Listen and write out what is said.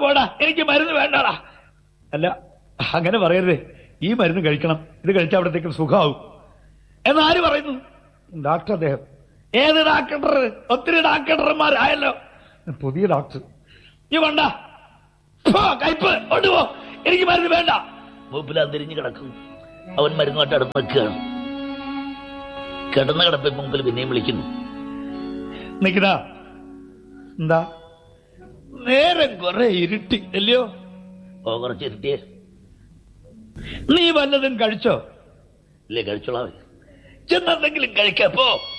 പോടാ എനിക്ക് മരുന്ന് വേണ്ടടാ അല്ല അങ്ങനെ പറയരുതേ ഈ മരുന്ന് കഴിക്കണം ഇത് കഴിച്ച അവിടത്തേക്കും സുഖമാവും എന്നാര് പറയുന്നു ഡോക്ടർ അദ്ദേഹം ഏത് ഡാക്ടർ ഒത്തിരി ഡാക്ടർമാരായല്ലോ പുതിയ ഡോക്ടർ നീ വേണ്ട ഫോ, കയ്പ് കൊണ്ടുപോ എനിക്ക് മരുന്ന് വേണ്ട മൂപ്പിലാൻ തിരിഞ്ഞു കിടക്കും അവൻ മരുന്നുമായിട്ട് അടുത്ത് നിൽക്കുകയാണ് കിടന്ന കിടപ്പ് മുമ്പിൽ പിന്നെയും വിളിക്കുന്നു നിക്കണ എന്താ നേരം കുറെ ഇരുട്ടി അല്ലയോ ഓ കുറച്ച് ഇരുട്ടിയേ നീ വല്ലതും കഴിച്ചോ ഇല്ലേ കഴിച്ചോളാം ചെന്നെന്തെങ്കിലും കഴിക്കപ്പോ